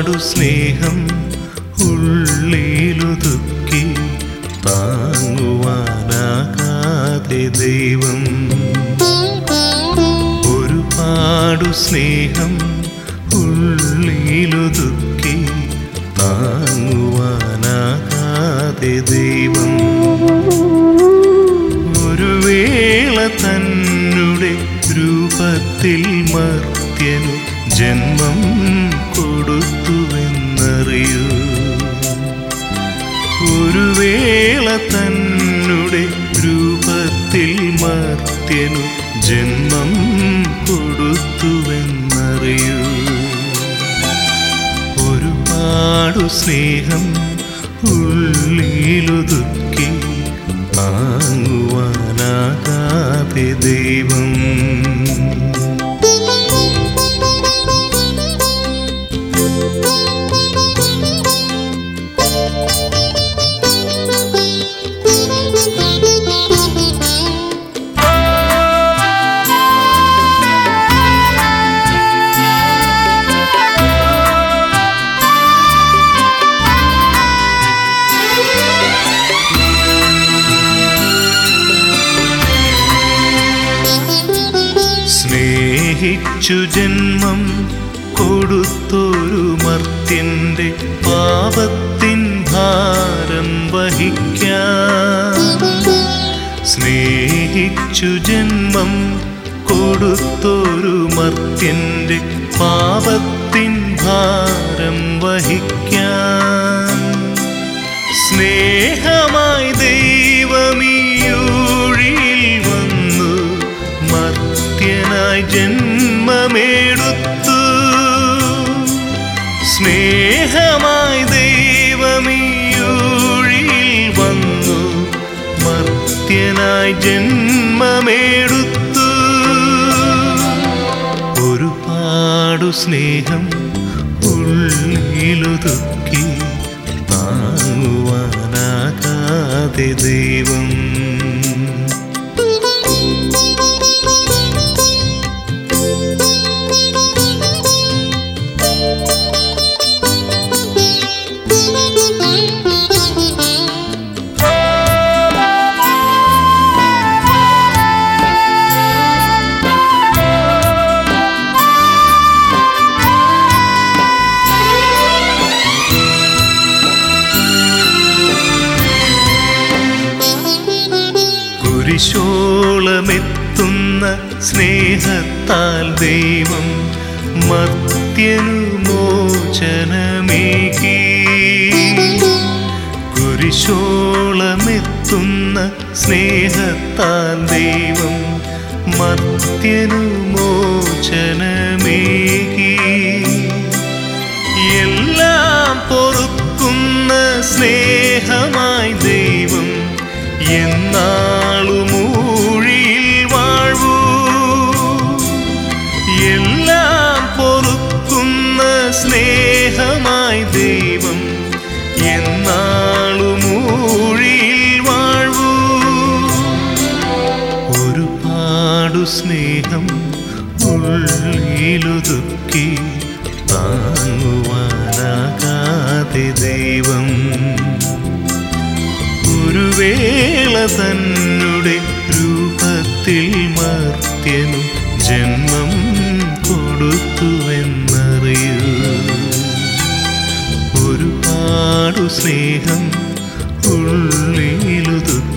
ഒരുപാടു സ്നേഹം ഉള്ളിലുതുക്കി താങ്ങുവാനാകാതെ ദൈവം ഒരുപാടു സ്നേഹം ഉള്ളിലുതുക്കി താങ്ങുവാനാകാതെ ദൈവം ഒരു വേള തന്നെ രൂപത്തിൽ മർത്യനു ജന്മം കൊടുത്തുവെന്നറിയൂ ഒരു വേള തന്നെ രൂപത്തിൽ മർത്യനു ജന്മം കൊടുത്തുവെന്നറിയൂ ഒരുപാടു സ്നേഹം ഉള്ളിലുതുക്കി താങ്ങുവാനാകാതെ ദൈവം സ്നേഹിച്ചു ജന്മം കൊടുത്തൊരു മർത്യന്റെ പാപത്തിൻ ഭാരം വഹിക്കാൻ സ്നേഹിച്ചു ജന്മം കൊടുത്തൊരു മർത്യന്റെ പാപത്തിൻ ഭാരം വഹിക്കാൻ സ്നേഹമായി ദൈവമീയൂഴിയിൽ വന്നു മർത്യനായി ജന്മമെടുത്തു സ്നേഹമായി ദൈവമീയൂഴിയിൽ വന്നു മർത്യനായി ജന്മമെടുത്തു ഒരുപാടു സ്നേഹം ഉള്ളിലുതുക്കി താങ്ങുവാനാകാതെ ദൈവം കുരിശോളമെത്തുന്ന സ്നേഹത്താൽ ദൈവം മർത്യനു മോചനമേകി കുരിശോളമെത്തുന്ന സ്നേഹത്താൽ ദൈവം മർത്യനു മോചനമേകി എല്ലാം പൊറുക്കുന്ന സ്നേഹമായി ദൈവം എന്നാളുമൂഴിയിൽ വാഴ്വൂ എല്ലാം പൊറുക്കുന്ന സ്നേഹമായി ദൈവം എന്നാളുമൂഴിയിൽ വാഴ്വൂ ഒരുപാടു സ്നേഹം ഉള്ളിലുതുക്കി താങ്ങുവാനാകാതെ ദൈവം ഒരു വേള തന്നെ രൂപത്തിൽ മർത്യനു ജന്മം കൊടുത്തുവെന്നറിയൂ ഒരുപാടു സ്നേഹം ഉള്ളിലുതുക്കി